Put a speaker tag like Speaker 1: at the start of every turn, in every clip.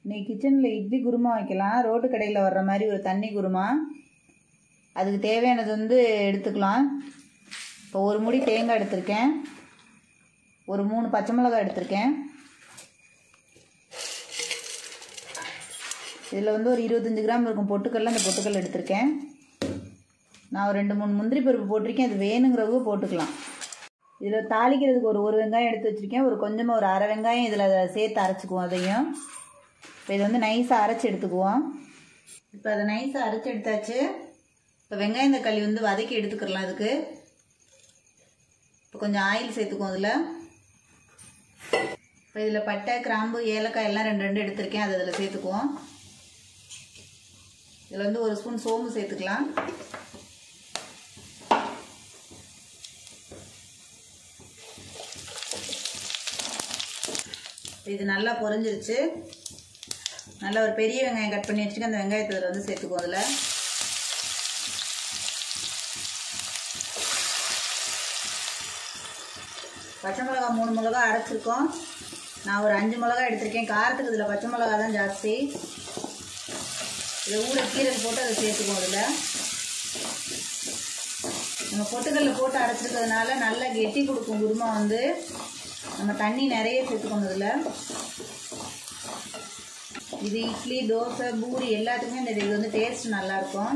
Speaker 1: இன்னைக்கு கிச்சனில் இட்லி குருமா வைக்கலாம் ரோட்டு கடையில் வர்ற மாதிரி ஒரு தண்ணி குருமா அதுக்கு தேவையானது வந்து எடுத்துக்கலாம் இப்போ ஒரு முடி தேங்காய் எடுத்திருக்கேன் ஒரு மூணு பச்சை மிளகாய் எடுத்திருக்கேன் இதில் வந்து ஒரு இருபத்தஞ்சி கிராம் இருக்கும் பொட்டுக்கல்ல அந்த பொட்டுக்கல் எடுத்திருக்கேன் நான் ஒரு ரெண்டு மூணு முந்திரி பருப்பு போட்டிருக்கேன் அது வேணுங்கிறவங்க போட்டுக்கலாம் இதில் தாளிக்கிறதுக்கு ஒரு ஒரு வெங்காயம் எடுத்து வச்சுருக்கேன் ஒரு கொஞ்சமாக ஒரு அரை வெங்காயம் இதில் சேர்த்து அரைச்சிக்குவோம் அதையும் இப்போ இது வந்து நைஸாக அரைச்சி எடுத்துக்குவோம் இப்போ அதை நைஸாக அரைச்சி எடுத்தாச்சு இப்போ வெங்காயம் தக்காளி வந்து வதக்கி எடுத்துக்கிறலாம் அதுக்கு இப்போ கொஞ்சம் ஆயில் சேர்த்துக்குவோம் அதில் இப்போ இதில் பட்டை கிராம்பு ஏலக்காய் எல்லாம் ரெண்டு ரெண்டு எடுத்திருக்கேன் அதை அதில் சேர்த்துக்குவோம் இதில் வந்து ஒரு ஸ்பூன் சோம்பு சேர்த்துக்கலாம் இது நல்லா பொரிஞ்சிருச்சு நல்லா ஒரு பெரிய வெங்காயம் கட் பண்ணி வச்சுட்டு அந்த வெங்காயத்தை இதில் வந்து சேர்த்துக்குவோம் அதில் பச்சை மிளகா மூணு மிளகா அரைச்சிருக்கோம் நான் ஒரு அஞ்சு மிளகா எடுத்திருக்கேன் காரத்துக்கு இதில் பச்சை மிளகா தான் ஜாஸ்தி இதை ஊற கீரல் போட்டு அதை சேர்த்துக்குவோம் அதில் நம்ம பொட்டுக்கல்ல போட்டு அரைச்சிருக்கிறதுனால நல்லா கெட்டி கொடுக்கும் குருமா வந்து நம்ம தண்ணி நிறைய சேர்த்துக்கணும் இதில் இது இட்லி தோசை பூரி எல்லாத்துக்குமே இந்த இது வந்து டேஸ்ட் நல்லாயிருக்கும்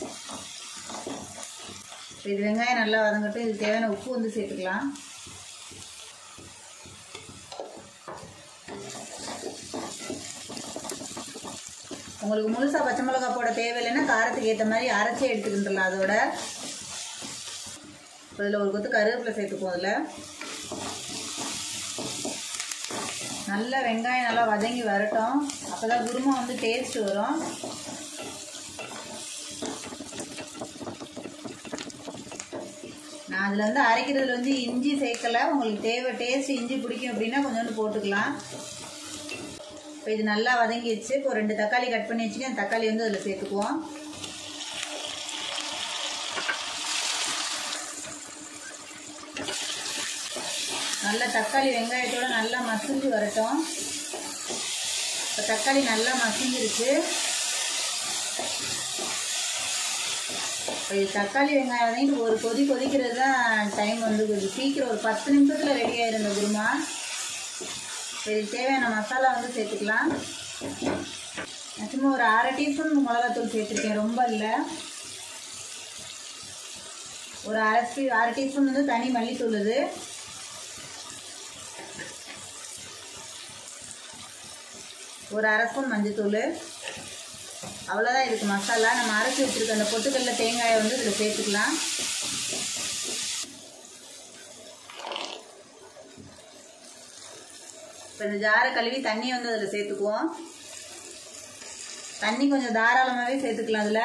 Speaker 1: இது வெங்காயம் நல்லா வதங்கட்டும் இது தேவையான உப்பு வந்து சேர்த்துக்கலாம் உங்களுக்கு முழுசாக பச்சை மிளகா போட தேவையில்லைன்னா காரத்துக்கு ஏற்ற மாதிரி அரைச்சி எடுத்துக்கிட்டுலாம் அதோட இதில் ஒரு கொத்து கருவேப்பிலை சேர்த்துக்குவோம் அதில் நல்லா வெங்காயம் நல்லா வதங்கி வரட்டும் அப்போ தான் குருமா வந்து டேஸ்ட் வரும் நான் அதில் வந்து அரைக்கிறதுல வந்து இஞ்சி சேர்க்கலை உங்களுக்கு தேவை டேஸ்ட் இஞ்சி பிடிக்கும் அப்படின்னா கொஞ்சோண்டு போட்டுக்கலாம் இப்போ இது நல்லா வதங்கிடுச்சு இப்போ ரெண்டு தக்காளி கட் பண்ணி வச்சுட்டு அந்த தக்காளி வந்து அதில் சேர்த்துக்குவோம் நல்லா தக்காளி வெங்காயத்தோட நல்லா மசிஞ்சு வரட்டும் இப்போ தக்காளி நல்லா மசிஞ்சிருச்சு இப்போ இது தக்காளி வெங்காயம் வதங்கிட்டு ஒரு கொதி கொதிக்கிறது தான் டைம் வந்து கொஞ்சம் சீக்கிரம் ஒரு பத்து நிமிஷத்தில் ரெடி ஆயிரும் இந்த குருமா இப்போ இதுக்கு தேவையான மசாலா வந்து சேர்த்துக்கலாம் நான் சும்மா ஒரு அரை டீஸ்பூன் மிளகாத்தூள் சேர்த்துருக்கேன் ரொம்ப இல்லை ஒரு அரை ஸ்பூ அரை டீஸ்பூன் வந்து தனி மல்லித்தூள் இது ஒரு அரை ஸ்பூன் மஞ்சத்தூள் அவ்வளோதான் இதுக்கு மசாலா நம்ம அரைச்சி வச்சுருக்க அந்த பொட்டுக்கல்ல தேங்காயை வந்து இதில் சேர்த்துக்கலாம் இப்போ இந்த ஜாரை கழுவி தண்ணியை வந்து அதில் சேர்த்துக்குவோம் தண்ணி கொஞ்சம் தாராளமாகவே சேர்த்துக்கலாம் அதில்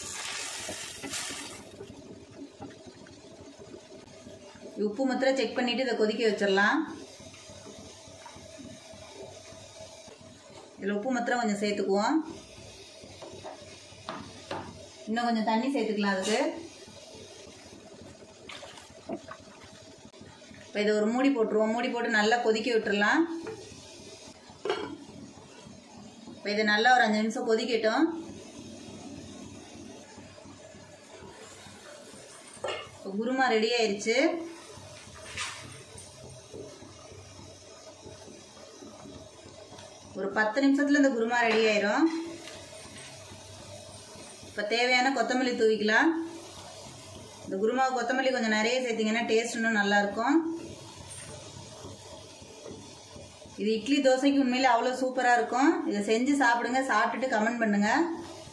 Speaker 1: உப்பு மாத்திரம் செக் பண்ணிவிட்டு இதை கொதிக்க வச்சிடலாம் இதில் உப்பு மாத்திரம் கொஞ்சம் சேர்த்துக்குவோம் இன்னும் கொஞ்சம் தண்ணி சேர்த்துக்கலாம் அதுக்கு இப்போ இதை ஒரு மூடி போட்டுருவோம் மூடி போட்டு நல்லா கொதிக்க விட்டுறலாம் இப்போ இதை நல்லா ஒரு அஞ்சு நிமிஷம் கொதிக்கட்டும் இப்போ குருமா ரெடி ஆயிடுச்சு ஒரு பத்து நிமிஷத்தில் இந்த குருமா ரெடி ஆயிரும் இப்போ தேவையான கொத்தமல்லி தூவிக்கலாம் இந்த குருமாவு கொத்தமல்லி கொஞ்சம் நிறைய சேர்த்திங்கன்னா டேஸ்ட் இன்னும் நல்லாயிருக்கும் இது இட்லி தோசைக்கு உண்மையிலே அவ்வளோ சூப்பராக இருக்கும் இதை செஞ்சு சாப்பிடுங்க சாப்பிட்டுட்டு கமெண்ட் பண்ணுங்கள்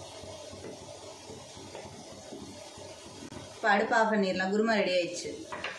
Speaker 1: இப்போ அடுப்பு ஆஃப் பண்ணிடலாம் குருமா ரெடி ஆயிடுச்சு